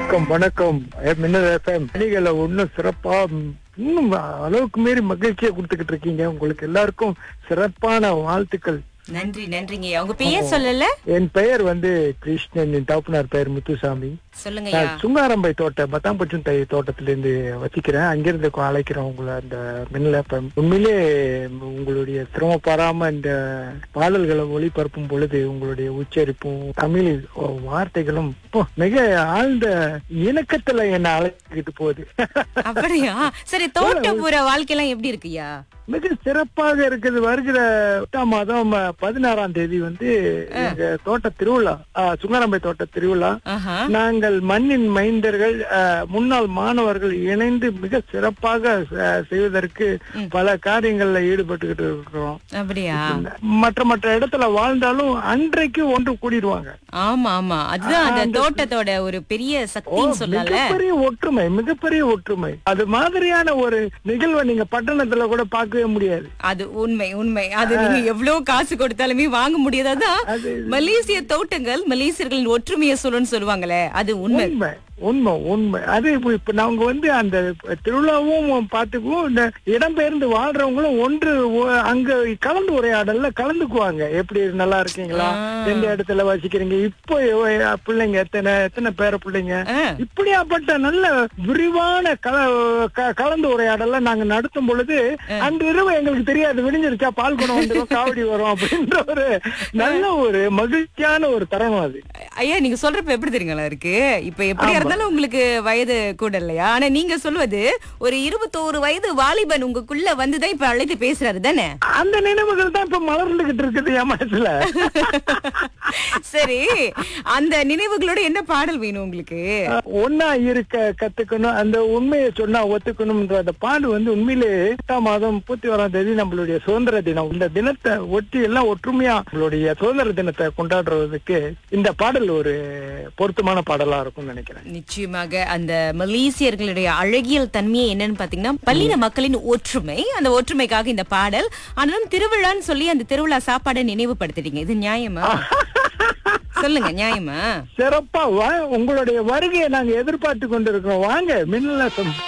வணக்கம் வணக்கம் மின்னல் எஃப்எம் பணிகளை ஒன்னும் சிறப்பா ம், இன்னும் அளவுக்கு மீறி மகிழ்ச்சியை கொடுத்துக்கிட்டு இருக்கீங்க உங்களுக்கு எல்லாருக்கும் சிறப்பான வாழ்த்துக்கள் நன்றி நன்றிங்க உங்க பெயர் சொல்லல என் பெயர் வந்து கிருஷ்ணன் என் தகப்பனார் பெயர் முத்துசாமி சொல்லுங்கய்யா நான் சுங்காரம்பை தோட்ட பத்தாம்பச்சும் தை தோட்டத்திலிருந்து வசிக்கிறேன் அங்கிருந்து கொ- அழைக்கிறேன் உங்களை அந்த மின்னல் எஃப்எம் உண்மையிலே உங்களுடைய சிரமப்படாம இந்த பாடல்களை ஒளிபரப்பும் பொழுது உங்களுடைய உச்சரிப்பும் தமிழ் வார்த்தைகளும் இப்போ மிக ஆழ்ந்த இணக்கத்துல என்ன அழைச்சிக்கிட்டு போகுது அப்படியா சரி தோட்டப்புற வாழ்க்கையெல்லாம் எப்படி இருக்குய்யா மிக சிறப்பாக இருக்குது வருகிற எட்டாம் மாதம் பதினாறாம் தேதி வந்து எங்க தோட்ட திருவிழா ஆ, சுங்காரம்பை தோட்ட திருவிழா ஆஹா நாங்கள் மண்ணின் மைந்தர்கள் அஹ், முன்னாள் மாணவர்கள் இணைந்து மிக சிறப்பாக அஹ், செய்வதற்கு பல காரியங்கள்ல ஈடுபட்டுக்கிட்டு இருக்கிறோம் அப்படியா மற்ற மற்ற இடத்துல வாழ்ந்தாலும் அன்றைக்கு ஒன்று கூடிடுவாங்க ஆமா ஆமா அதுதான் அந்த தோட்டத்தோட ஒரு பெரிய சக்தின்னு சொல்லல மிகப்பெரிய ஒற்றுமை மிகப்பெரிய ஒற்றுமை அது மாதிரியான ஒரு நிகழ்வை நீங்க பட்டணத்துல கூட பார்க்கவே முடியாது அது உண்மை உண்மை அது நீங்க எவ்வளவு காசு கொடுத்தாலுமே வாங்க முடியாததான் மலேசிய தோட்டங்கள் மலேசியர்களின் ஒற்றுமையை சொல்லுன்னு சொல்லுவாங்களே அது உண்மை உண்மை உண்மை உண்மை அது இப்ப இப்ப நாங்க வந்து அந்த திருவிழாவும் பார்த்துக்குவோம் இந்த இடம்பெயர்ந்து வாழ்றவங்களும் ஒன்று ஒ- அங்க கலந்து உரையாடல்ல கலந்துக்குவாங்க எப்படி நல்லா இருக்கீங்களா எந்த இடத்துல வசிக்கிறீங்க இப்போ எவ்வ- பிள்ளைங்க எத்தனை எத்தனை பேர பிள்ளைங்க ஆ. இப்படியாப்பட்ட நல்ல விரிவான கல க- கலந்து உரையாடல நாங்க நடத்தும் பொழுது அன்று இரவு எங்களுக்கு தெரியாது விடிஞ்சிருச்சா பால் குடம் வந்துடும் காவடி வரும் அப்படின்ற ஒரு நல்ல ஒரு மகிழ்ச்சியான ஒரு தருணம் அது ஐயா நீங்க சொல்றப்ப எப்படி தெரியுங்களா இருக்கு இப்ப எப்படியா இருந்தாலும் உங்களுக்கு வயது கூட இல்லையா ஆனா நீங்க சொல்வது ஒரு இருபத்தோரு வயது வாலிபன் உங்களுக்குள்ள வந்துதான் இப்ப அழைத்து பேசுறாரு தானே அந்த நினைவுகள் தான் இப்ப மலர்ந்துகிட்டு இருக்குது என் மனசுல சரி அந்த நினைவுகளோட என்ன பாடல் வேணும் உங்களுக்கு ஒன்னா இருக்க கத்துக்கணும் அந்த உண்மையை சொன்னா ஒத்துக்கணும்ன்ற அந்த பாடு வந்து உண்மையிலே எட்டாம் மாதம் முப்பத்தி ஓராம் தேதி நம்மளுடைய சுதந்திர தினம் இந்த தினத்தை ஒட்டி எல்லாம் ஒற்றுமையா நம்மளுடைய சுதந்திர தினத்தை கொண்டாடுறதுக்கு இந்த பாடல் ஒரு பொருத்தமான பாடலா இருக்கும்னு நினைக்கிறேன் நிச்சயமாக அந்த மலேசியர்களுடைய அழகியல் தன்மையை என்னன்னு பாத்தீங்கன்னா பள்ளின மக்களின் ஒற்றுமை அந்த ஒற்றுமைக்காக இந்த பாடல் ஆனாலும் திருவிழான்னு சொல்லி அந்த திருவிழா சாப்பாடை நினைவுபடுத்துறீங்க இது நியாயமா சொல்லுங்க நியாயமா சிறப்பா வா உங்களுடைய வருகையை நாங்க எதிர்பார்த்து கொண்டிருக்கிறோம் வாங்க மின்னல